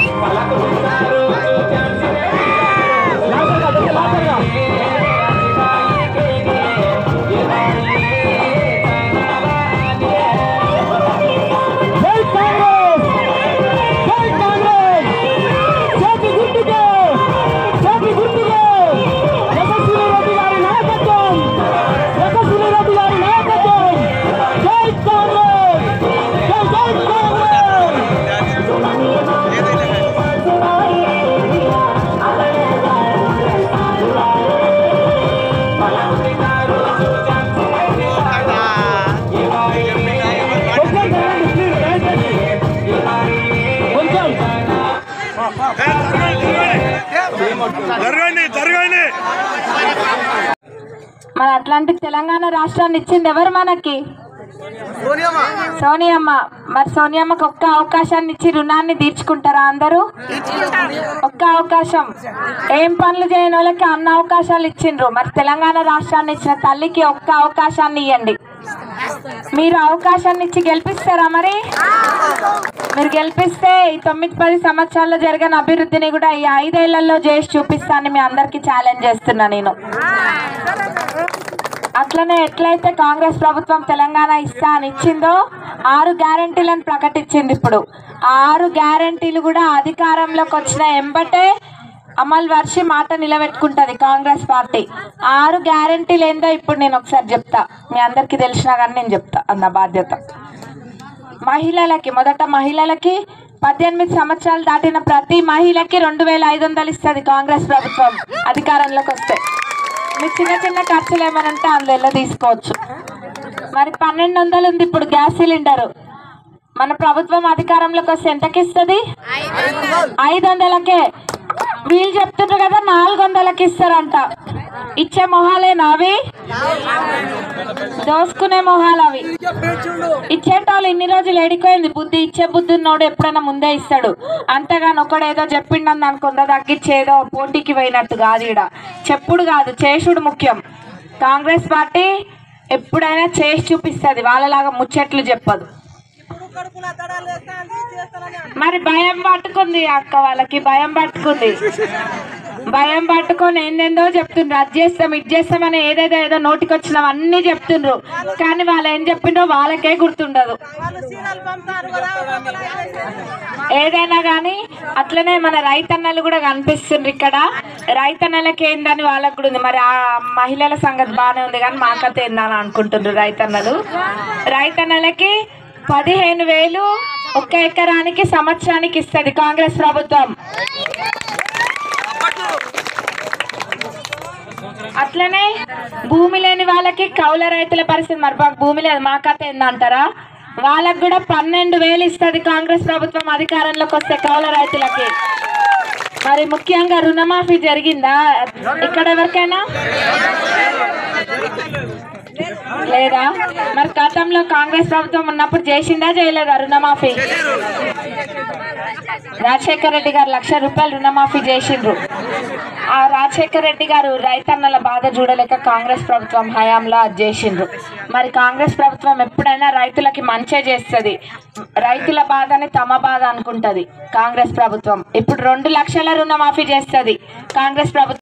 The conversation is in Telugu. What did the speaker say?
జై కాంగ్రెస్ జై కాంగ్రెస్ చేతి గుర్తుకే చేతి గుర్తుకే యశస్విని రెడ్డి గారి నాయకత్వం యశస్విని రెడ్డి గారి నాయకత్వం జై కాంగ్రెస్ జై జై కాంగ్రెస్ కొంచెం జరగండి జరగండి మన అట్లాంటి తెలంగాణ రాష్ట్రాన్ని ఇచ్చింది ఎవరు మనకి సోనియమ్మ మరి సోనియమ్మకి ఒక్క అవకాశాన్ని ఇచ్చి రుణాన్ని తీర్చుకుంటారా అందరూ ఒక్క అవకాశం ఏం పనులు చేయని వాళ్ళకి అన్న అవకాశాలు ఇచ్చిండ్రు మరి తెలంగాణ రాష్ట్రాన్ని ఇచ్చిన తల్లికి ఒక్క అవకాశాన్ని ఇవ్వండి మీరు అవకాశాన్ని ఇచ్చి గెలిపిస్తారా మరి మీరు గెలిపిస్తే ఈ తొమ్మిది పది సంవత్సరాల్లో జరిగిన అభివృద్ధిని కూడా ఈ ఐదేళ్లలో చేసి చూపిస్తానని మీ అందరికి ఛాలెంజ్ చేస్తున్నా నేను అట్లనే ఎట్లయితే కాంగ్రెస్ ప్రభుత్వం తెలంగాణ ఇస్తా అని ఇచ్చిందో ఆరు గ్యారంటీలను ప్రకటించింది ఇప్పుడు ఆ ఆరు గ్యారంటీలు కూడా అధికారంలోకి వచ్చిన ఎంబటే అమలు వర్షి మాట నిలబెట్టుకుంటది కాంగ్రెస్ పార్టీ ఆ ఆరు గ్యారంటీలు ఏందో ఇప్పుడు నేను ఒకసారి చెప్తా మీ అందరికీ తెలిసినా కానీ నేను చెప్తా అన్న బాధ్యత మహిళలకి మొదట మహిళలకి పద్దెనిమిది సంవత్సరాలు దాటిన ప్రతి మహిళకి రెండు వేల ఐదు వందలు ఇస్తుంది కాంగ్రెస్ ప్రభుత్వం అధికారంలోకి వస్తే మీ చిన్న చిన్న ఖర్చులు ఏమైనా ఉంటే అందులో తీసుకోవచ్చు మరి పన్నెండు వందలు ఉంది ఇప్పుడు గ్యాస్ సిలిండర్ మన ప్రభుత్వం అధికారంలోకి వస్తే ఎంతకి ఇస్తుంది ఐదు వందలకే వీళ్ళు చెప్తున్నారు కదా నాలుగు వందలకి ఇస్తారంట ఇచ్చే మొహాలేనా అవి దోసుకునే మొహాలు అవి ఇచ్చేటోళ్ళు ఇన్ని రోజులు ఎడిపోయింది బుద్ధి ఇచ్చే బుద్ధి ఉన్నోడు ఎప్పుడైనా ముందే ఇస్తాడు అంతేగాని ఒకడు ఏదో చెప్పిండని దానికి కొంద తగ్గించేదో పోటీకి పోయినట్టు కాదు ఈడ చెప్పుడు కాదు చేసుడు ముఖ్యం కాంగ్రెస్ పార్టీ ఎప్పుడైనా చేసి చూపిస్తుంది వాళ్ళలాగా ముచ్చట్లు చెప్పదు మరి భయం పట్టుకుంది అక్క వాళ్ళకి భయం పట్టుకుంది భయం పట్టుకొని ఏందేందో చెప్తుండ్రు అది చేస్తాం ఇది చేస్తామని ఏదేదో ఏదో నోటికి వచ్చినాం అన్ని చెప్తుండ్రు కానీ వాళ్ళు ఏం చెప్పిండ్రో వాళ్ళకే గుర్తుండదు ఏదైనా కానీ అట్లనే మన రైతన్నలు కూడా కనిపిస్తుండ్రు ఇక్కడ రైతన్నలకి ఏందని వాళ్ళకి కూడా ఉంది మరి ఆ మహిళల సంగతి బాగానే ఉంది కానీ మాకైతే ఏందని అనుకుంటుండ్రు రైతన్నలు రైతన్నలకి పదిహేను వేలు ఒక్క ఎకరానికి సంవత్సరానికి ఇస్తుంది కాంగ్రెస్ ప్రభుత్వం అట్లనే భూమి లేని వాళ్ళకి కౌల రైతుల పరిస్థితి మరి మాకు భూమి లేదు మా కథ ఏందంటారా వాళ్ళకి కూడా పన్నెండు వేలు ఇస్తుంది కాంగ్రెస్ ప్రభుత్వం అధికారంలోకి వస్తే కౌల రైతులకి మరి ముఖ్యంగా రుణమాఫీ జరిగిందా ఇక్కడ ఎవరికైనా లేదా మరి గతంలో కాంగ్రెస్ ప్రభుత్వం ఉన్నప్పుడు చేసిందా చేయలేదా రుణమాఫీ రాజశేఖర రెడ్డి గారు లక్ష రూపాయలు రుణమాఫీ చేసిండ్రు ఆ రాజశేఖర రెడ్డి గారు రైతన్నల బాధ చూడలేక కాంగ్రెస్ ప్రభుత్వం హయాంలో అది చేసిండ్రు మరి కాంగ్రెస్ ప్రభుత్వం ఎప్పుడైనా రైతులకి మంచే చేస్తుంది రైతుల బాధని తమ బాధ అనుకుంటది కాంగ్రెస్ ప్రభుత్వం ఇప్పుడు రెండు లక్షల రుణమాఫీ చేస్తుంది కాంగ్రెస్ ప్రభుత్వం